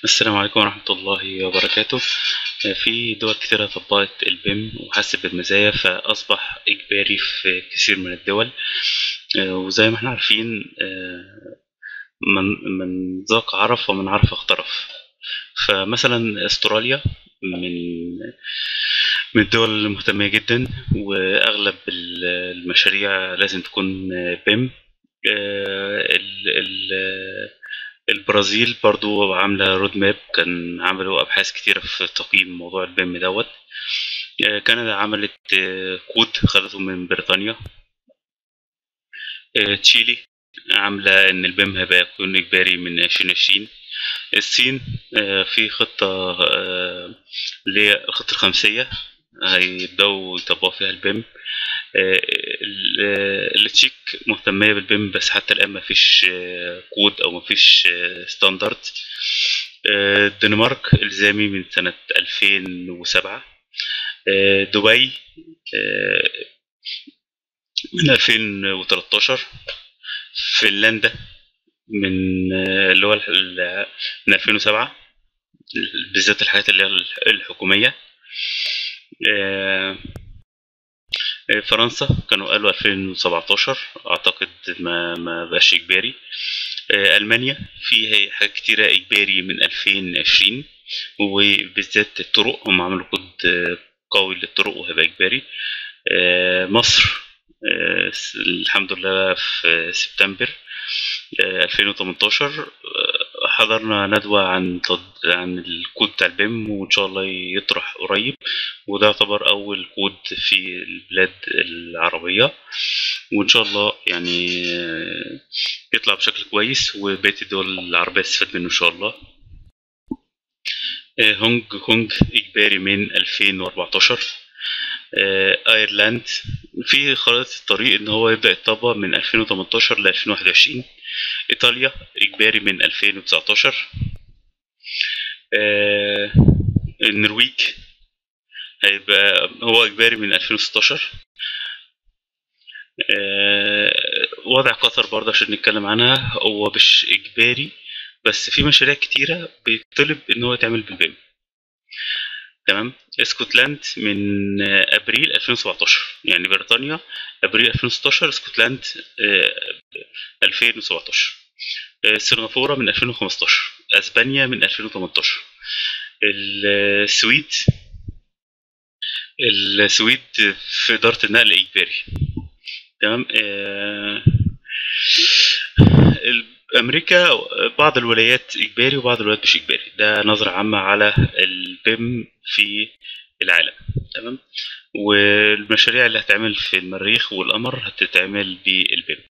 السلام عليكم ورحمة الله وبركاته في دول كتيرة طبقت البيم وحست بالمزايا فأصبح إجباري في كثير من الدول وزي ما احنا عارفين من من ذاق عرف ومن عرف اغترف فمثلا استراليا من من الدول المهتمة جدا وأغلب المشاريع لازم تكون بيم البرازيل برضو عاملة رود ماب كان عملوا أبحاث كتيرة في تقييم موضوع البيم دوت آه، كندا عملت آه، كود خدته من بريطانيا آه، تشيلي عاملة إن البيم هيبقى يكون إجباري من عشرين عشرين الصين في خطة اللي هي الخطة الخمسية هيبدأوا يطبقوا فيها البيم التشيك مهتمية بالبيم بس حتى الآن مفيش كود أو مفيش ستاندرد الدنمارك إلزامي من سنة 2007 دبي من 2013 فنلندا من اللي هو من 2007 بالذات الحاجات اللي هي الحكومية آه، فرنسا كانوا قالوا 2017 اعتقد ما ما بقاش اجباري آه، المانيا فيها حاجات كتيره اجباري من 2020 وبالذات الطرق هم عملوا كود قوي للطرق وهيبقى اجباري آه، مصر الحمد لله في سبتمبر 2018 حضرنا ندوة عن عن الكود بتاع البيم وإن شاء الله يطرح قريب وده يعتبر أول كود في البلاد العربية وإن شاء الله يعني يطلع بشكل كويس وبقية الدول العربية تستفاد منه إن شاء الله هونج كونج إجباري من 2014 ايرلاند في خريطة الطريق ان هو يبدأ يطبق من 2018 ل 2021 ايطاليا اجباري من 2019 آه النرويج هيبقى هو اجباري من 2016 آه وضع قطر برضه عشان نتكلم عنها هو مش اجباري بس في مشاريع كتيرة بيطلب ان هو يتعمل بالبيم تمام اسكتلاند من ابريل 2017 يعني بريطانيا ابريل 2016 اسكتلاند 2017 آه، سنغافورة من 2015 اسبانيا من 2018 السويد السويد في إدارة النقل إجباري تمام آه، امريكا بعض الولايات اجباري وبعض الولايات مش اجباري ده نظره عامه على البيم في العالم تمام والمشاريع اللي هتعمل في المريخ والقمر هتتعمل بالبيم